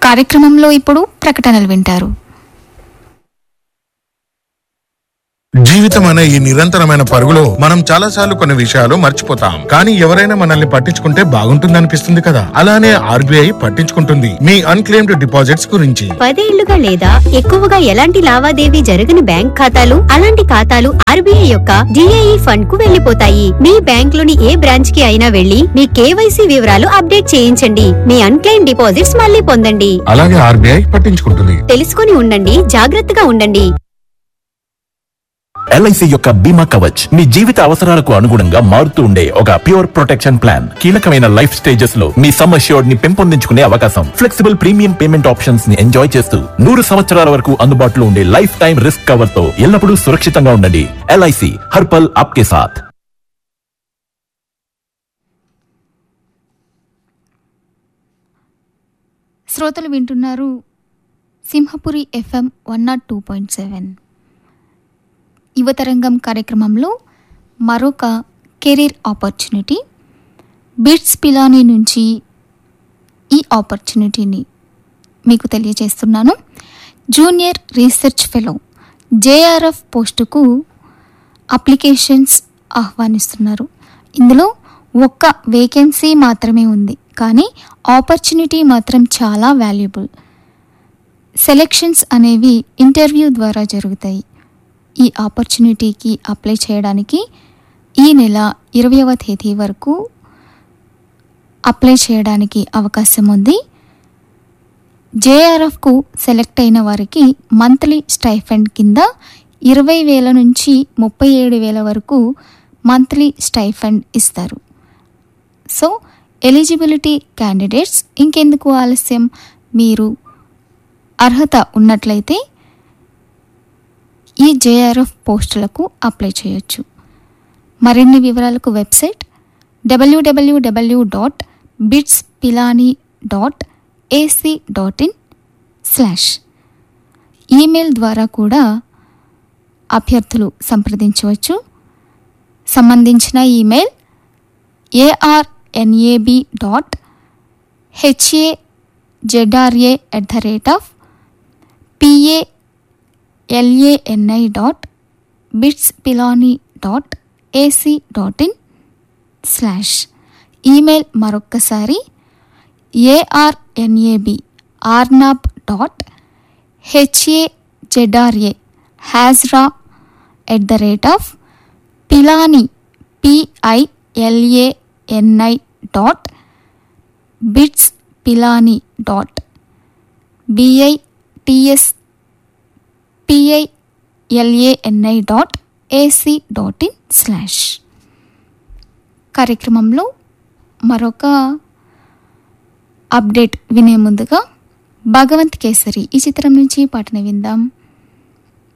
కార్యక్రమంలో ఇప్పుడు ప్రకటనలు వింటారు జీవితం అనే ఈ నిరంతరమైన పరుగులో మనం చాలా సార్లు కొన్ని విషయాలు మర్చిపోతాం కానీ ఎవరైనా మనల్ని పట్టించుకుంటే బాగుంటుందనిపిస్తుంది కదా అలానే ఆర్బీఐ పట్టించుకుంటుంది మీ అన్క్లెయిమ్డ్ డిపాజిట్స్ గురించి పదేళ్లుగా లేదా ఎక్కువగా ఎలాంటి లావాదేవీ జరగని బ్యాంక్ ఖాతాలు అలాంటి ఖాతాలు ఆర్బీఐ యొక్క డిఐఈ ఫండ్ కు వెళ్లిపోతాయి మీ బ్యాంక్ లోని ఏ బ్రాంచ్ కి అయినా వెళ్లి మీ కేవైసీ వివరాలు అప్డేట్ చేయించండి మీ అన్క్లెయిమ్ డిపాజిట్స్ మళ్ళీ పొందండి అలాగే ఆర్బీఐ పట్టించుకుంటుంది తెలుసుకొని ఉండండి జాగ్రత్తగా ఉండండి ఎల్ఐసి యొక్క బీమా కవచ్ మీ జీవిత అవసరాలకు అనుగుణంగా మారుతూ ఉండే ఒక ప్యూర్ ప్రొటెక్షన్ ప్లాన్ కీలకమైన లైఫ్ స్టేజెస్ లో మీ సమ్ అష్యూర్డ్ ని పెంపొందించుకునే అవకాశం ఫ్లెక్సిబుల్ ప్రీమియం పేమెంట్ ఆప్షన్స్ ని ఎంజాయ్ చేస్తూ నూరు సంవత్సరాల వరకు అందుబాటులో ఉండే లైఫ్ టైం రిస్క్ కవర్ తో ఎల్లప్పుడూ సురక్షితంగా ఉండండి ఎల్ఐసి హర్పల్ ఆప్కే సాథ్ శ్రోతలు వింటున్నారు Simhapuri FM one nought two point seven Yuvatarangam కార్యక్రమంలో మరొక కెరీర్ ఆపర్చునిటీ బిట్స్ పిలానీ నుంచి ఈ ఆపర్చునిటీని మీకు తెలియజేస్తున్నాను జూనియర్ రీసెర్చ్ ఫెలో జేఆర్ఎఫ్ పోస్టుకు అప్లికేషన్స్ ఆహ్వానిస్తున్నారు ఇందులో ఒక్క వేకెన్సీ మాత్రమే ఉంది కానీ ఆపర్చునిటీ మాత్రం చాలా వాల్యుబుల్ సెలెక్షన్స్ అనేవి ఇంటర్వ్యూ ద్వారా జరుగుతాయి ఈ ఆపర్చునిటీకి అప్లై చేయడానికి ఈ నెల ఇరవైవ తేదీ వరకు అప్లై చేయడానికి అవకాశం ఉంది జేఆర్ఎఫ్కు సెలెక్ట్ అయిన వారికి మంత్లీ స్టైఫండ్ కింద ఇరవై వేల నుంచి ముప్పై ఏడు వేల వరకు మంత్లీ స్టైఫండ్ ఇస్తారు సో ఎలిజిబిలిటీ క్యాండిడేట్స్ ఇంకెందుకు ఆలస్యం మీరు అర్హత ఉన్నట్లయితే ఈ జేఆర్ఎఫ్ పోస్టులకు అప్లై చేయొచ్చు మరిన్ని వివరాలకు website WWW dot BITS Pilani dot AC dot in slash email ద్వారా కూడా అభ్యర్థులు సంప్రదించవచ్చు సంబంధించిన email A R N A B dot H A Z R A at the rate of P A L A N I dot BITS Pilani dot AC dot in slash email మరొక్కసారి A R N A B Arnab dot H A Z R A Hazra at the rate of Pilani P I L A N I dot BITS Pilani dot B I T S P I L A N I dot AC dot in slash కార్యక్రమంలో మరొక update వినే ముందుగా భగవంత్ కేసరి ఈ చిత్రం నుంచి పాటను విందాం